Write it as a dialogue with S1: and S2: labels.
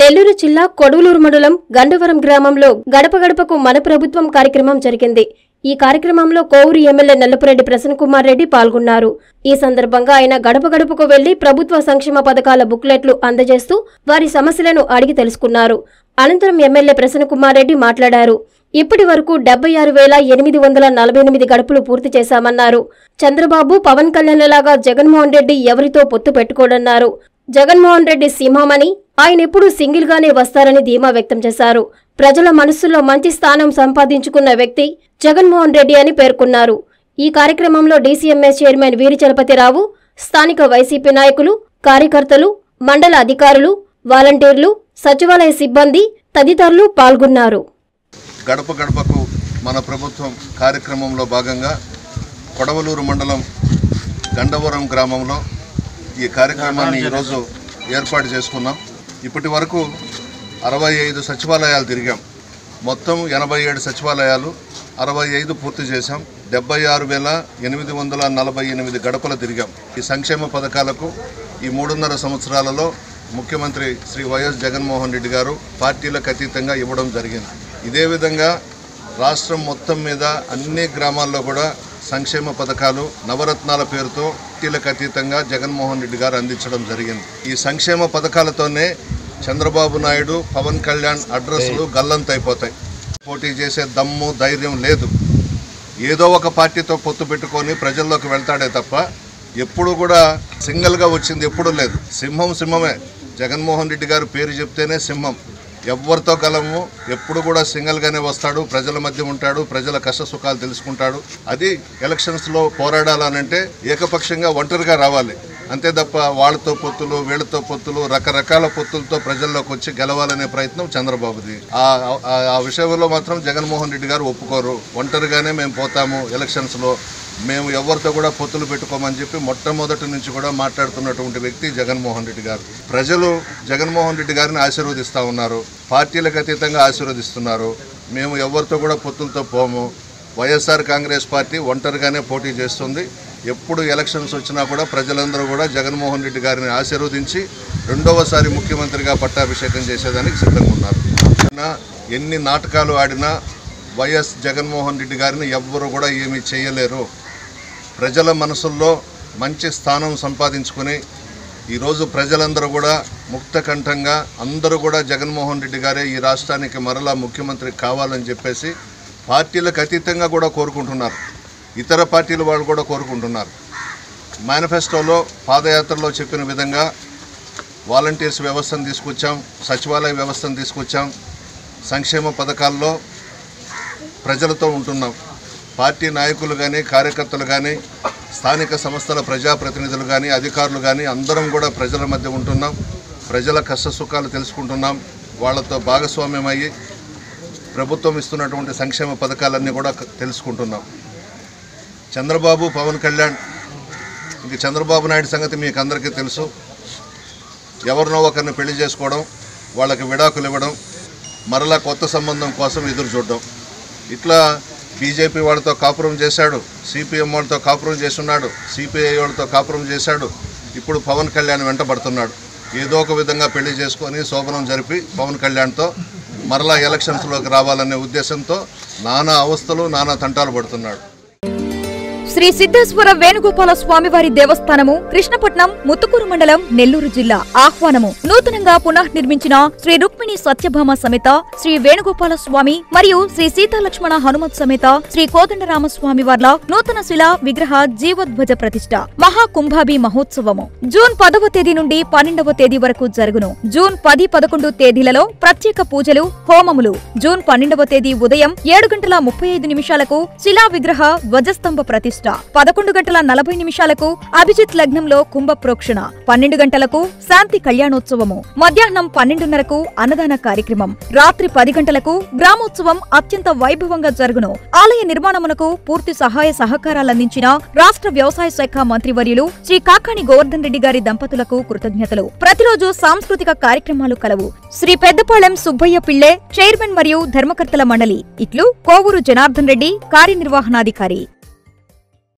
S1: నెల్లూరు జిల్లా కొడవలూరు మండలం గండవరం గ్రామంలో గడప గడపకు మన ప్రభుత్వం కార్యక్రమం జరిగింది ఈ కార్యక్రమంలో కోవూరు ఎమ్మెల్యే నల్లపురెడ్డి ప్రసన్నకుమార్ రెడ్డి పాల్గొన్నారు ఈ సందర్భంగా ఆయన గడప గడపకు వెళ్లి ప్రభుత్వ సంక్షేమ పథకాల బుక్లెట్లు అందజేస్తూ వారి సమస్యలను అడిగి తెలుసుకున్నారు అనంతరం ఎమ్మెల్యే ప్రసన్నకుమార్ రెడ్డి మాట్లాడారు ఇప్పటి వరకు డెబ్బై ఆరు వేల ఎనిమిది వందల నలభై ఎనిమిది గడుపులు పూర్తి చేశామన్నారు చంద్రబాబు పవన్ కళ్యాణ్లాగా జగన్మోహన్ రెడ్డి ఎవరితో పొత్తు పెట్టుకోడన్నారు జగన్మోహన్ రెడ్డి సింహమని ఆయన ఎప్పుడూ సింగిల్ గానే వస్తారని ధీమా వ్యక్తం చేశారు ప్రజల మనస్సులో మంచి స్థానం సంపాదించుకున్న వ్యక్తి జగన్మోహన్ రెడ్డి అని పేర్కొన్నారు ఈ కార్యక్రమంలో డీసీఎంఎస్ చైర్మన్ వీరి చలపతిరావు స్థానిక వైసీపీ నాయకులు కార్యకర్తలు మండల అధికారులు వాలంటీర్లు సచివాలయ సిబ్బంది తదితరులు పాల్గొన్నారు
S2: గడప గడపకు మన ప్రభుత్వం కార్యక్రమంలో భాగంగా కొడవలూరు మండలం గండవరం గ్రామంలో ఈ కార్యక్రమాన్ని ఈరోజు ఏర్పాటు చేసుకున్నాం ఇప్పటి వరకు అరవై ఐదు సచివాలయాలు తిరిగాం మొత్తం ఎనభై ఏడు సచివాలయాలు అరవై ఐదు పూర్తి చేశాం డెబ్బై ఆరు వేల ఎనిమిది వందల నలభై ఎనిమిది గడపలు తిరిగాం ఈ సంక్షేమ పథకాలకు ఈ మూడున్నర సంవత్సరాలలో ముఖ్యమంత్రి శ్రీ వైఎస్ జగన్మోహన్ రెడ్డి గారు పార్టీలకు అతీతంగా ఇవ్వడం జరిగింది ఇదే విధంగా రాష్ట్రం మొత్తం మీద అన్ని గ్రామాల్లో కూడా సంక్షేమ పథకాలు నవరత్నాల పేరుతో పార్టీలకు అతీతంగా జగన్మోహన్ రెడ్డి గారు అందించడం జరిగింది ఈ సంక్షేమ పథకాలతోనే చంద్రబాబు నాయుడు పవన్ కళ్యాణ్ అడ్రస్లు గల్లంతైపోతాయి పోటీ చేసే దమ్ము ధైర్యం లేదు ఏదో ఒక పార్టీతో పొత్తు పెట్టుకొని ప్రజల్లోకి వెళ్తాడే తప్ప ఎప్పుడు కూడా సింగిల్గా వచ్చింది ఎప్పుడూ లేదు సింహం సింహమే జగన్మోహన్ రెడ్డి గారు పేరు చెప్తేనే సింహం ఎవరితో కలము ఎప్పుడు కూడా సింగిల్గానే వస్తాడు ప్రజల మధ్య ఉంటాడు ప్రజల కష్ట సుఖాలు తెలుసుకుంటాడు అది ఎలక్షన్స్లో పోరాడాలనంటే ఏకపక్షంగా ఒంటరిగా రావాలి అంతే తప్ప వాళ్ళతో పొత్తులు వీళ్ళతో పొత్తులు రకరకాల పొత్తులతో ప్రజల్లోకి వచ్చి గెలవాలనే ప్రయత్నం చంద్రబాబుది ఆ ఆ- ఆ విషయంలో మాత్రం జగన్మోహన్ రెడ్డి గారు ఒప్పుకోరు ఒంటరిగానే మేము పోతాము ఎలక్షన్స్లో మేము ఎవరితో కూడా పొత్తులు పెట్టుకోమని చెప్పి మొట్టమొదటి నుంచి కూడా మాట్లాడుతున్నటువంటి వ్యక్తి జగన్మోహన్ రెడ్డి గారు ప్రజలు జగన్మోహన్ రెడ్డి గారిని ఆశీర్వదిస్తూ ఉన్నారు పార్టీలకు అతీతంగా ఆశీర్వదిస్తున్నారు మేము ఎవరితో కూడా పొత్తులతో పోము వైఎస్ఆర్ కాంగ్రెస్ పార్టీ ఒంటరిగానే పోటీ చేస్తుంది ఎప్పుడు ఎలక్షన్స్ వచ్చినా కూడా ప్రజలందరూ కూడా జగన్మోహన్ రెడ్డి గారిని ఆశీర్వదించి రెండవసారి ముఖ్యమంత్రిగా పట్టాభిషేకం చేసేదానికి సిద్ధంగా ఉన్నారు అయినా ఎన్ని నాటకాలు ఆడినా వైఎస్ జగన్మోహన్ రెడ్డి గారిని ఎవ్వరూ కూడా ఏమీ చేయలేరు ప్రజల మనసుల్లో మంచి స్థానం సంపాదించుకుని ఈరోజు ప్రజలందరూ కూడా ముక్తకంఠంగా అందరూ కూడా జగన్మోహన్ రెడ్డి గారే ఈ రాష్ట్రానికి మరలా ముఖ్యమంత్రి కావాలని చెప్పేసి పార్టీలకు అతీతంగా కూడా కోరుకుంటున్నారు ఇతర పార్టీల వాళ్ళు కూడా కోరుకుంటున్నారు మేనిఫెస్టోలో పాదయాత్రలో చెప్పిన విధంగా వాలంటీర్స్ వ్యవస్థను తీసుకొచ్చాం సచివాలయ వ్యవస్థను తీసుకొచ్చాం సంక్షేమ పథకాల్లో ప్రజలతో ఉంటున్నాం పార్టీ నాయకులు కానీ కార్యకర్తలు కానీ స్థానిక సంస్థల ప్రజాప్రతినిధులు కానీ అధికారులు కానీ అందరం కూడా ప్రజల మధ్య ఉంటున్నాం ప్రజల కష్ట సుఖాలు తెలుసుకుంటున్నాం వాళ్ళతో భాగస్వామ్యం అయ్యి ప్రభుత్వం ఇస్తున్నటువంటి సంక్షేమ పథకాలన్నీ కూడా క- తెలుసుకుంటున్నాం చంద్రబాబు పవన్ కళ్యాణ్ ఇంక చంద్రబాబు నాయుడు సంగతి మీకు అందరికీ తెలుసు ఎవరినో ఒకరిని పెళ్లి చేసుకోవడం వాళ్ళకి విడాకులు ఇవ్వడం మరలా కొత్త సంబంధం కోసం ఎదురు చూడడం ఇట్లా బీజేపీ వాళ్ళతో కాపురం చేశాడు సిపిఎం వాళ్ళతో కాపురం చేస్తున్నాడు సిపిఐ వాళ్ళతో కాపురం చేశాడు ఇప్పుడు పవన్ కళ్యాణ్ వెంటబడుతున్నాడు ఏదో ఒక విధంగా పెళ్లి చేసుకొని శోభనం జరిపి పవన్ కళ్యాణ్తో మరలా ఎలక్షన్స్లోకి రావాలనే ఉద్దేశంతో నానా అవస్థలు నానా తంటాలు పడుతున్నాడు
S3: శ్రీ సిద్ధేశ్వర వేణుగోపాల స్వామివారి దేవస్థానము కృష్ణపట్నం ముత్తుకూరు మండలం నెల్లూరు జిల్లా ఆహ్వానము నూతనంగా పునఃనిర్మించిన శ్రీ రుక్మిణి సత్యభామ సమేత శ్రీ వేణుగోపాల స్వామి మరియు శ్రీ సీతాలక్ష్మణ హనుమత్ సమేత శ్రీ కోదండరామస్వామి వార్ల నూతన శిలా విగ్రహ జీవోద్వజ ప్రతిష్ట మహాకుంభాభి మహోత్సవము జూన్ పదవ తేదీ నుండి పన్నెండవ తేదీ వరకు జరుగును జూన్ పది పదకొండు తేదీలలో ప్రత్యేక పూజలు హోమములు జూన్ పన్నెండవ తేదీ ఉదయం ఏడు గంటల ముప్పై ఐదు నిమిషాలకు శిలా విగ్రహ ధ్వజస్తంభ ప్రతిష్ట పదకొండు గంటల నలభై నిమిషాలకు అభిజిత్ లగ్నంలో కుంభ ప్రోక్షణ పన్నెండు గంటలకు శాంతి కళ్యాణోత్సవము మధ్యాహ్నం పన్నెండున్నరకు అన్నదాన కార్యక్రమం రాత్రి పది గంటలకు గ్రామోత్సవం అత్యంత వైభవంగా జరుగును ఆలయ నిర్మాణమునకు పూర్తి సహాయ సహకారాలందించిన రాష్ట్ర వ్యవసాయ శాఖ మంత్రివర్యులు శ్రీ కాకాణి గోవర్ధన్ రెడ్డి గారి దంపతులకు కృతజ్ఞతలు ప్రతిరోజు సాంస్కృతిక కార్యక్రమాలు కలవు శ్రీ పెద్దపాళెం సుబ్బయ్య పిళ్ళే చైర్మన్ మరియు ధర్మకర్తల మండలి ఇట్లు కోవూరు జనార్దన్ రెడ్డి కార్యనిర్వహణాధికారి